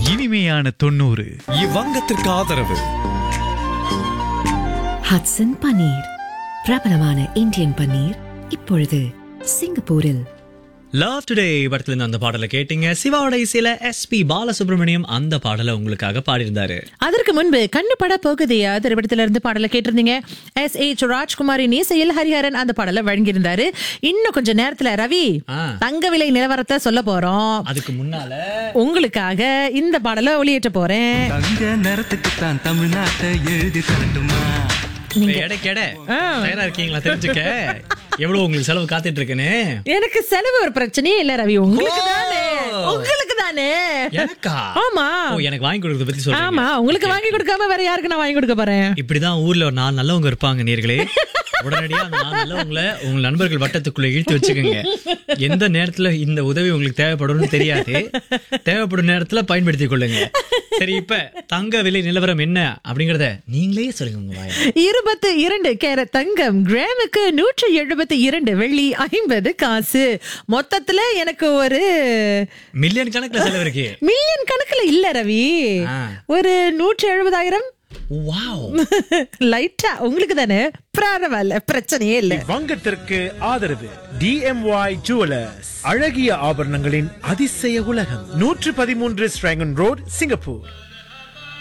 இனிமையான தொண்ணூறு இவ்வங்கத்திற்கு ஆதரவு ஹட்சன் பன்னீர் பிரபலமான இந்தியன் பன்னீர் இப்பொழுது சிங்கப்பூரில் லவ் டுடே படத்துல இருந்து அந்த பாடலை கேட்டீங்க சிவாவோட இசையில எஸ்பி பாலசுப்ரமணியம் அந்த பாடலை உங்களுக்காக பாடியிருந்தாரு அதற்கு முன்பு கண்ணு பட போகுதையா திரைப்படத்தில இருந்து பாடலை கேட்டிருந்தீங்க எஸ் ஏ ராஜ்குமாரின் இசையில் ஹரிஹரன் அந்த பாடலை வழங்கியிருந்தாரு இன்னும் கொஞ்ச நேரத்துல ரவி ஆ. தங்க விலை நிலவரத்தை சொல்ல போறோம் அதுக்கு முன்னால உங்களுக்காக இந்த பாடலை ஒளியேற்ற போறேன் தங்க நேரத்துக்கு தான் தமிழ்நாட்டை எழுதி தரட்டுமா எடை கெடை தயாரா இருக்கீங்களா தெரிஞ்சுக்க எவ்வளவு உங்களுக்கு செலவு காத்துட்டு இருக்குன்னு எனக்கு செலவு ஒரு பிரச்சனையே இல்ல ரவி உங்களுக்கு ஓ. தானே உங்களுக்கு தானே எனக்கா ஆமா ஓ எனக்கு வாங்கி கொடுக்கறத பத்தி சொல்றீங்க ஆமா உங்களுக்கு வாங்கி கொடுக்காம வேற யாருக்கு நான் வாங்கி கொடுக்க போறேன் இப்படிதான் ஊர்ல ஒரு நாலு நல்லவங்க இருப்பாங்க நேர்களே உடனடியா அந்த நாலு நல்லவங்களை உங்க நண்பர்கள் வட்டத்துக்குள்ள இழுத்து வச்சுக்கோங்க எந்த நேரத்துல இந்த உதவி உங்களுக்கு தேவைப்படும்னு தெரியாது தேவைப்படும் நேரத்துல பயன்படுத்திக் கொள்ளுங்க சரி இப்ப தங்க விலை நிலவரம் என்ன அப்படிங்கறத நீங்களே சொல்லுங்க உங்க வாயால. இருபத்து இரண்டு கேரட் தங்கம் கிராமுக்கு நூற்றி எழுபத்தி இரண்டு வெள்ளி ஐம்பது காசு மொத்தத்துல எனக்கு ஒரு மில்லியன் கணக்குல செலவு இருக்கு மில்லியன் கணக்குல இல்ல ரவி ஆ. ஒரு நூற்றி எழுபதாயிரம் வாவ் லைட்டா உங்களுக்கு தானே பரவாயில்ல பிரச்சனையே இல்ல வங்கத்திற்கு ஆதரவு டிஎம்ஒய் ஜுவலர்ஸ் அழகிய ஆபரணங்களின் அதிசய உலகம் நூற்று பதிமூன்று ஸ்ட்ராங்கன் ரோட் சிங்கப்பூர்